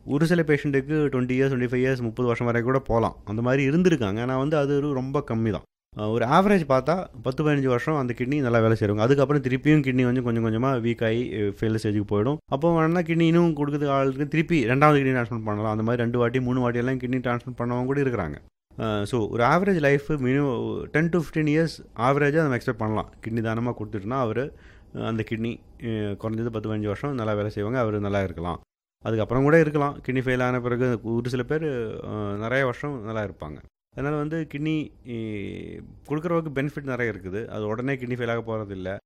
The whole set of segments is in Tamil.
ஒரு சில பேஷண்ட்டுக்கு twenty years twenty five years முப்பது வருஷம் வரை கூட போகலாம் அந்த மாதிரி இருந்திருக்காங்க ஆனால் வந்து அது ஒரு ரொம்ப கம்மி தான் அஹ் ஒரு ஆவரேஜ் பார்த்தா பத்து பதினஞ்சு வருஷம் அந்த கிட்னி நல்லா வேலை செய்வாங்க அதுக்கப்புறம் திருப்பியும் கிட்னி வந்து கொஞ்சம் கொஞ்சமாக வீக் ஆகி ஃபெயில் ஸ்டேஜுக்கு போயிடும் அப்போ வேணா கிட்னி இன்னும் கொடுக்குறது ஆளுக்கு திருப்பி ரெண்டாவது கிட்னி ட்ரான்ஸ்ஃபர் பண்ணலாம் அந்த மாதிரி ரெண்டு வாட்டி மூணு வாட்டி எல்லாம் கிட்னி ட்ரான்ஸ்ஃபர் பண்ணவங்க கூட இருக்கிறாங்க ஸோ ஒரு average life minimum ten to fifteen years ஆவரேஜாக நம்ம எக்ஸ்பெக்ட் பண்ணலாம் கிட்னி தானமாக கொடுத்துட்டுனா அவர் அந்த கிட்னி குறைஞ்சது பத்து பதினஞ்சு வருஷம் நல்லா வேலை செய்வாங்க அவர் நல்லா இருக்கலாம் அதுக்கப்புறம் கூட இருக்கலாம் கிட்னி ஃபெயில் ஆன பிறகு ஒரு சில பேர் அஹ், நிறைய வருஷம் நல்லா இருப்பாங்க அதனால் வந்து கிட்னி கொடுக்குறவருக்கு பெனிஃபிட் நிறைய இருக்குது அது உடனே கிட்னி ஃபெயில் ஆக போகிறது இல்லை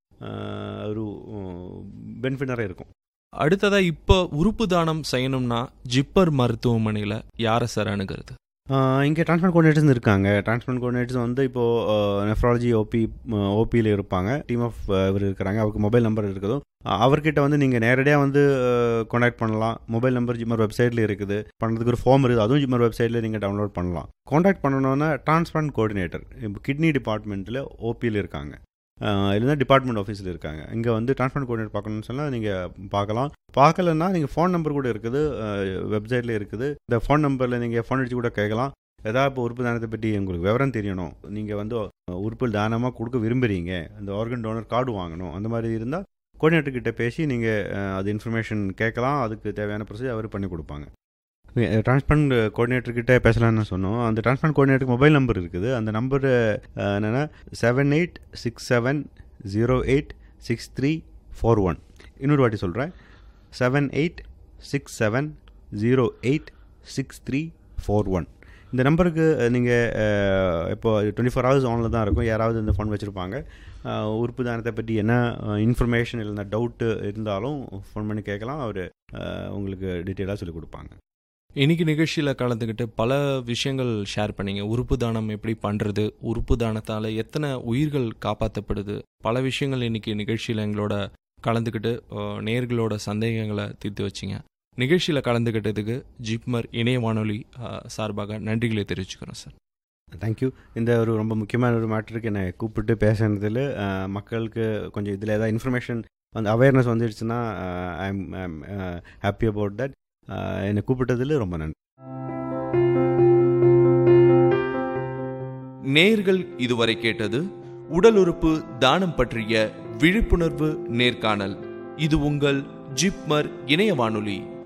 ஒரு பெனிஃபிட் நிறைய இருக்கும் அடுத்ததா இப்போ உறுப்பு தானம் செய்யணும்னா ஜிப்பர் மருத்துவமனையில யாரை சார் அணுகிறது இங்கே டிரான்ஸ்பிளான்ட் கோஆர்டினேட்டர்ஸ் இருக்காங்க டிரான்ஸ்பிளான்ட் கோஆர்டினேட்டர்ஸ் வந்து இப்போது நெஃப்ராலஜி ஓபி ஓபியில் இருப்பாங்க டீம் ஆஃப் இவர் இருக்கிறாங்க அவருக்கு மொபைல் நம்பர் இருக்குதோ அஹ், அவர்கிட்ட வந்து நீங்கள் நேரடியாக வந்து காண்டாக்ட் பண்ணலாம் மொபைல் நம்பர் ஜிம்மர் வெப்சைட்டில் இருக்குது பண்ணுறதுக்கு ஒரு ஃபார்ம் இருக்குது அதுவும் ஜிம்மர் வெப்சைட்டில் நீங்கள் டவுன்லோட் பண்ணலாம் காண்டாக்ட் பண்ணணுன்னா டிரான்ஸ்பிளான்ட் கோஆர்டினேட்டர் இப்போ கிட்னி டிபார்ட்மெண்ட்டில் ஓபியில் இருக்காங்க அஹ், இல்லைன்னா டிபார்ட்மெண்ட் ஆஃபீஸில் இருக்காங்க இங்கே வந்து டிரான்ஸ்பிளான்ட் கோஆர்டினேட் பார்க்கணும்னு சொன்னால் நீங்கள் பார்க்கலாம் பார்க்கலன்னா நீங்கள் ஃபோன் நம்பர் கூட இருக்குது வெப்சைட்டில் இருக்குது இந்த ஃபோன் நம்பரில் நீங்கள் ஃபோன் அடிச்சு கூட கேட்கலாம் ஏதாவது இப்போ உறுப்பு தானத்தை பற்றி உங்களுக்கு விவரம் தெரியணும் நீங்கள் வந்து அஹ், உறுப்பு தானமாக கொடுக்க விரும்புகிறீங்க அந்த ஆர்கன் டோனர் கார்டு வாங்கணும் அந்த மாதிரி இருந்தால் கோஆர்டினேட்டர் கிட்ட பேசி நீங்கள் அது இன்ஃபர்மேஷன் கேட்கலாம் அதுக்கு தேவையான ப்ரொசீஜர் அவர் பண்ணி கொடுப்பாங்க டிரான்ஸ்பிளான்ட் கோஆர்டினேட்டர் கிட்ட பேசலாம்னு சொன்னோம் அந்த டிரான்ஸ்பிளான்ட் கோஆர்டினேட்டருக்கு மொபைல் நம்பர் இருக்குது அந்த நம்பர் என்னென்னா seven eight six seven zero eight six three four one இன்னொரு வாட்டி சொல்கிறேன் seven eight six seven zero eight six three four one இந்த நம்பருக்கு நீங்கள் இப்போ டுவெண்ட்டி ஃபோர் ஹவர்ஸ் ஆனில் தான் இருக்கும் யாராவது இந்த ஃபோன் வச்சுருப்பாங்க உறுப்பு தானத்தை பற்றி என்ன இன்ஃபர்மேஷன் இல்லைன்னா டவுட்டு இருந்தாலும் ஃபோன் பண்ணி கேட்கலாம் அவர் உங்களுக்கு டீட்டெயிலாக சொல்லிக் கொடுப்பாங்க இன்னைக்கு நிகழ்ச்சியில கலந்துக்கிட்டு பல விஷயங்கள் ஷேர் பண்ணீங்க உறுப்பு தானம் எப்படி பண்றது உறுப்பு தானத்தால எத்தனை உயிர்கள் காப்பாற்றப்படுது பல விஷயங்கள் இன்னைக்கு நிகழ்ச்சியில எங்களோட கலந்துக்கிட்டு அஹ், நேயர்களோட சந்தேகங்களை தீர்த்து வச்சிங்க நிகழ்ச்சியில கலந்துக்கிட்டதுக்கு ஜிப்மர் இணைய வானொலி அஹ், சார்பாக நன்றிகளை தெரிவிச்சுக்கிறோம் சார் தேங்க்யூ இந்த ஒரு ரொம்ப முக்கியமான ஒரு மேட்டருக்கு என்னை கூப்பிட்டு பேசுனதில் மக்களுக்கு கொஞ்சம் இதில் ஏதாவது இன்ஃபர்மேஷன் அந்த அவேர்னஸ் வந்துடுச்சுன்னா I am happy about that என்னை கூப்பிட்டதில் ரொம்ப நன்றி நேர்கள் இதுவரை கேட்டது உடல் உறுப்பு தானம் பற்றிய விழிப்புணர்வு நேர்காணல் இது உங்கள் ஜிப்மர் இணைய வானொலி